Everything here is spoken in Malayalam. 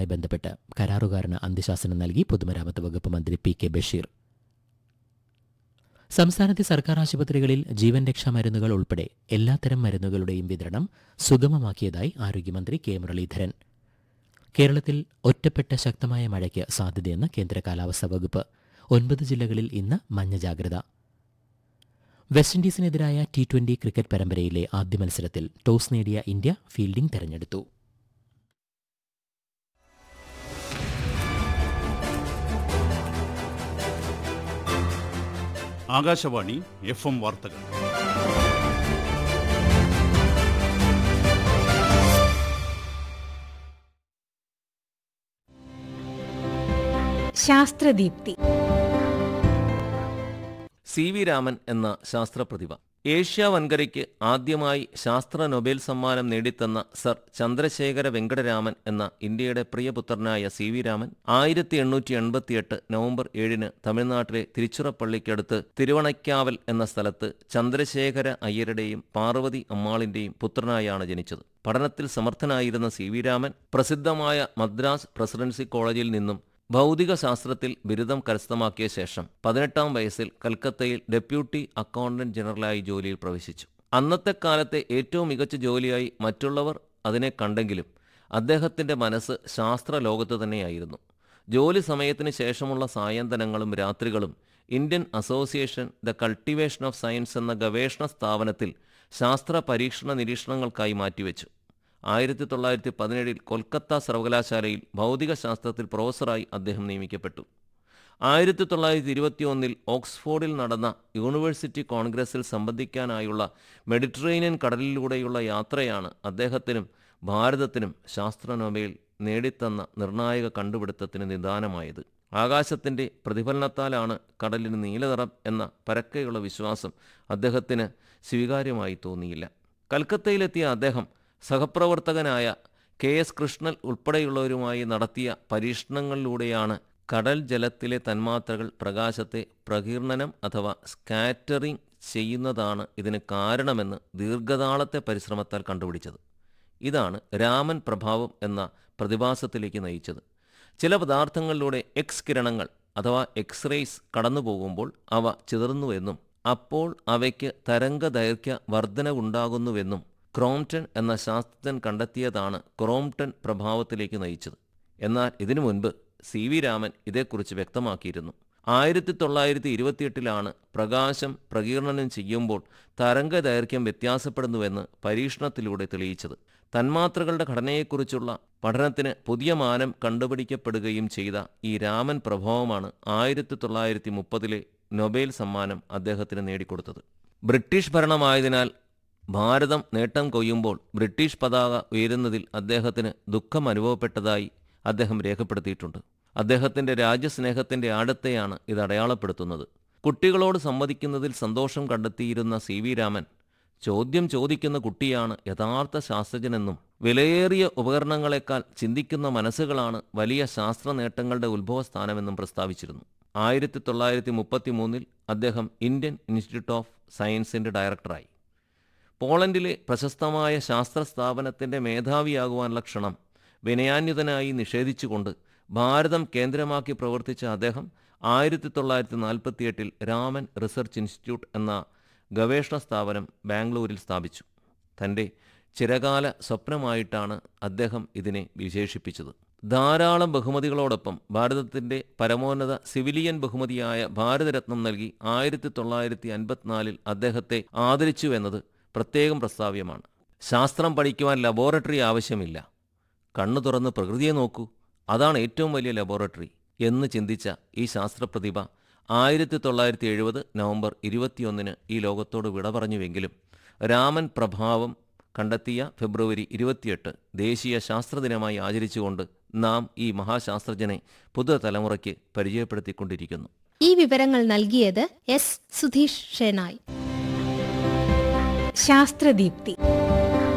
നിർമ്മാണവുമായി ബന്ധപ്പെട്ട് കരാറുകാരന് അന്ത്യശാസനം നൽകി പൊതുമരാമത്ത് വകുപ്പ് മന്ത്രി പി കെ ബഷീർ സംസ്ഥാനത്തെ സർക്കാർ ആശുപത്രികളിൽ ജീവൻ രക്ഷാ മരുന്നുകൾ ഉൾപ്പെടെ എല്ലാത്തരം മരുന്നുകളുടെയും വിതരണം സുഗമമാക്കിയതായി ആരോഗ്യമന്ത്രി കെ മുരളീധരൻ കേരളത്തിൽ ഒറ്റപ്പെട്ട ശക്തമായ മഴയ്ക്ക് സാധ്യതയെന്ന് കേന്ദ്ര കാലാവസ്ഥാ വകുപ്പ് ഒൻപത് ജില്ലകളിൽ ഇന്ന് മഞ്ഞ ജാഗ്രത വെസ്റ്റ് ഇൻഡീസിനെതിരായ ടി ട്വന്റി ക്രിക്കറ്റ് പരമ്പരയിലെ ആദ്യ മത്സരത്തിൽ ടോസ് നേടിയ ഇന്ത്യ ഫീൽഡിംഗ് തെരഞ്ഞെടുത്തു ആകാശവാണി എഫ് എം വാർത്തകൾ ശാസ്ത്രദീപ്തി സി വി രാമൻ എന്ന ശാസ്ത്രപ്രതിഭ ഏഷ്യ വൻകരയ്ക്ക് ആദ്യമായി ശാസ്ത്ര നൊബേൽ സമ്മാനം നേടിത്തന്ന സർ ചന്ദ്രശേഖര വെങ്കടരാമൻ എന്ന ഇന്ത്യയുടെ പ്രിയപുത്രനായ സി വി രാമൻ ആയിരത്തി എണ്ണൂറ്റി എൺപത്തിയെട്ട് നവംബർ ഏഴിന് തമിഴ്നാട്ടിലെ തിരുച്ചിറപ്പള്ളിക്കടുത്ത് തിരുവണയ്ക്കാവൽ എന്ന സ്ഥലത്ത് ചന്ദ്രശേഖര അയ്യരുടെയും പാർവതി അമ്മാളിന്റെയും പുത്രനായാണ് ജനിച്ചത് പഠനത്തിൽ സമർത്ഥനായിരുന്ന സി വി രാമൻ പ്രസിദ്ധമായ മദ്രാസ് പ്രസിഡൻസി കോളേജിൽ നിന്നും ഭൗതിക ശാസ്ത്രത്തിൽ ബിരുദം കരസ്ഥമാക്കിയ ശേഷം പതിനെട്ടാം വയസ്സിൽ കൽക്കത്തയിൽ ഡെപ്യൂട്ടി അക്കൗണ്ടന്റ് ജനറലായി ജോലിയിൽ പ്രവേശിച്ചു അന്നത്തെ കാലത്തെ ഏറ്റവും മികച്ച ജോലിയായി മറ്റുള്ളവർ അതിനെ കണ്ടെങ്കിലും അദ്ദേഹത്തിന്റെ മനസ്സ് ശാസ്ത്ര ലോകത്ത് തന്നെയായിരുന്നു ജോലി സമയത്തിന് ശേഷമുള്ള സായന്തനങ്ങളും രാത്രികളും Indian association the cultivation of science എന്ന ഗവേഷണ സ്ഥാപനത്തിൽ ശാസ്ത്ര പരീക്ഷണ നിരീക്ഷണങ്ങൾക്കായി മാറ്റിവെച്ചു ആയിരത്തി തൊള്ളായിരത്തി പതിനേഴിൽ കൊൽക്കത്ത സർവകലാശാലയിൽ ഭൗതികശാസ്ത്രത്തിൽ പ്രൊഫസറായി അദ്ദേഹം നിയമിക്കപ്പെട്ടു ആയിരത്തി തൊള്ളായിരത്തി ഇരുപത്തിയൊന്നിൽ ഓക്സ്ഫോർഡിൽ നടന്ന യൂണിവേഴ്സിറ്റി കോൺഗ്രസിൽ സംബന്ധിക്കാനായുള്ള മെഡിറ്ററേനിയൻ കടലിലൂടെയുള്ള യാത്രയാണ് അദ്ദേഹത്തിനും ഭാരതത്തിനും ശാസ്ത്ര നൊബേൽ നേടിത്തന്ന നിർണായക കണ്ടുപിടുത്തത്തിന് നിദാനമായത് ആകാശത്തിൻ്റെ പ്രതിഫലനത്താലാണ് കടലിന് നീലനിറം എന്ന പരക്കെയുള്ള വിശ്വാസം അദ്ദേഹത്തിന് സ്വീകാര്യമായി തോന്നിയില്ല കൽക്കത്തയിലെത്തിയ അദ്ദേഹം സഹപ്രവർത്തകനായ കെ എസ് കൃഷ്ണൻ ഉൾപ്പെടെയുള്ളവരുമായി നടത്തിയ പരീക്ഷണങ്ങളിലൂടെയാണ് കടൽ ജലത്തിലെ തന്മാത്രകൾ പ്രകാശത്തെ പ്രകീർണനം അഥവാ സ്കാറ്ററിംഗ് ചെയ്യുന്നതാണ് ഇതിന് കാരണമെന്ന് ദീർഘനാളത്തെ പരിശ്രമത്താൽ കണ്ടുപിടിച്ചത് ഇതാണ് രാമൻ പ്രഭാവം എന്ന പ്രതിഭാസത്തിലേക്ക് നയിച്ചത് ചില പദാർത്ഥങ്ങളിലൂടെ എക്സ് കിരണങ്ങൾ അഥവാ എക്സ്റേസ് കടന്നു പോകുമ്പോൾ അവ ചിതറുന്നുവെന്നും അപ്പോൾ അവയ്ക്ക് തരംഗദൈർഘ്യ വർധനവുണ്ടാകുന്നുവെന്നും ക്രോംപ്ടൺ എന്ന ശാസ്ത്രജ്ഞൻ കണ്ടെത്തിയതാണ് ക്രോംപ്ടൺ പ്രഭാവത്തിലേക്ക് നയിച്ചത് എന്നാൽ ഇതിനു മുൻപ് സി വി രാമൻ ഇതേക്കുറിച്ച് വ്യക്തമാക്കിയിരുന്നു ആയിരത്തി തൊള്ളായിരത്തി ഇരുപത്തിയെട്ടിലാണ് പ്രകാശം പ്രകീർണനം ചെയ്യുമ്പോൾ തരംഗദൈർഘ്യം വ്യത്യാസപ്പെടുന്നുവെന്ന് പരീക്ഷണത്തിലൂടെ തെളിയിച്ചത് തന്മാത്രകളുടെ ഘടനയെക്കുറിച്ചുള്ള പഠനത്തിന് പുതിയ മാനം കണ്ടുപിടിക്കപ്പെടുകയും ചെയ്ത ഈ രാമൻ പ്രഭാവമാണ് ആയിരത്തി തൊള്ളായിരത്തി മുപ്പതിലെ നൊബേൽ സമ്മാനം അദ്ദേഹത്തിന് നേടിക്കൊടുത്തത് ബ്രിട്ടീഷ് ഭരണമായതിനാൽ ഭാരതം നേട്ടം കൊയ്യുമ്പോൾ ബ്രിട്ടീഷ് പതാക ഉയരുന്നതിൽ അദ്ദേഹത്തിന് ദുഃഖം അനുഭവപ്പെട്ടതായി അദ്ദേഹം രേഖപ്പെടുത്തിയിട്ടുണ്ട് അദ്ദേഹത്തിന്റെ രാജ്യസ്നേഹത്തിന്റെ ആഴത്തെയാണ് ഇത് അടയാളപ്പെടുത്തുന്നത് കുട്ടികളോട് സംവദിക്കുന്നതിൽ സന്തോഷം കണ്ടെത്തിയിരുന്ന സി വി രാമൻ ചോദ്യം ചോദിക്കുന്ന കുട്ടിയാണ് യഥാർത്ഥ ശാസ്ത്രജ്ഞനെന്നും വിലയേറിയ ഉപകരണങ്ങളെക്കാൾ ചിന്തിക്കുന്ന മനസ്സുകളാണ് വലിയ ശാസ്ത്ര നേട്ടങ്ങളുടെ ഉത്ഭവസ്ഥാനമെന്നും പ്രസ്താവിച്ചിരുന്നു ആയിരത്തി തൊള്ളായിരത്തി മുപ്പത്തി മൂന്നിൽ അദ്ദേഹം ഇന്ത്യൻ ഇൻസ്റ്റിറ്റ്യൂട്ട് ഓഫ് സയൻസിന്റെ ഡയറക്ടറായി പോളണ്ടിലെ പ്രശസ്തമായ ശാസ്ത്ര സ്ഥാപനത്തിന്റെ മേധാവിയാകുവാനുള്ള ക്ഷണം വിനയാന്വിതനായി നിഷേധിച്ചുകൊണ്ട് ഭാരതം കേന്ദ്രമാക്കി പ്രവർത്തിച്ച അദ്ദേഹം ആയിരത്തി തൊള്ളായിരത്തി നാൽപ്പത്തിയെട്ടിൽ രാമൻ റിസർച്ച് ഇൻസ്റ്റിറ്റ്യൂട്ട് എന്ന ഗവേഷണ സ്ഥാപനം ബാംഗ്ലൂരിൽ സ്ഥാപിച്ചു തൻ്റെ ചിരകാല സ്വപ്നമായിട്ടാണ് അദ്ദേഹം ഇതിനെ വിശേഷിപ്പിച്ചത് ധാരാളം ബഹുമതികളോടൊപ്പം ഭാരതത്തിൻ്റെ പരമോന്നത സിവിലിയൻ ബഹുമതിയായ ഭാരതരത്നം നൽകി ആയിരത്തി തൊള്ളായിരത്തി അൻപത്തിനാലിൽ അദ്ദേഹത്തെ ആദരിച്ചു എന്നത് പ്രത്യേകം പ്രസ്താവ്യമാണ് ശാസ്ത്രം പഠിക്കുവാൻ ലബോറട്ടറി ആവശ്യമില്ല കണ്ണു തുറന്ന് പ്രകൃതിയെ നോക്കൂ അതാണ് ഏറ്റവും വലിയ ലബോറട്ടറി എന്ന് ചിന്തിച്ച ഈ ശാസ്ത്രപ്രതിഭ ആയിരത്തി തൊള്ളായിരത്തി എഴുപത് നവംബർ ഇരുപത്തിയൊന്നിന് ഈ ലോകത്തോട് വിട പറഞ്ഞുവെങ്കിലും രാമൻ പ്രഭാവം കണ്ടെത്തിയ ഫെബ്രുവരി ഇരുപത്തിയെട്ട് ദേശീയ ശാസ്ത്രദിനമായി ആചരിച്ചുകൊണ്ട് നാം ഈ മഹാശാസ്ത്രജ്ഞനെ പുതുതലമുറയ്ക്ക് പരിചയപ്പെടുത്തിക്കൊണ്ടിരിക്കുന്നു ഈ വിവരങ്ങൾ നൽകിയത് എസ് സുധീഷ് ഷെനായ് ശാസ്ത്രദീപ്തി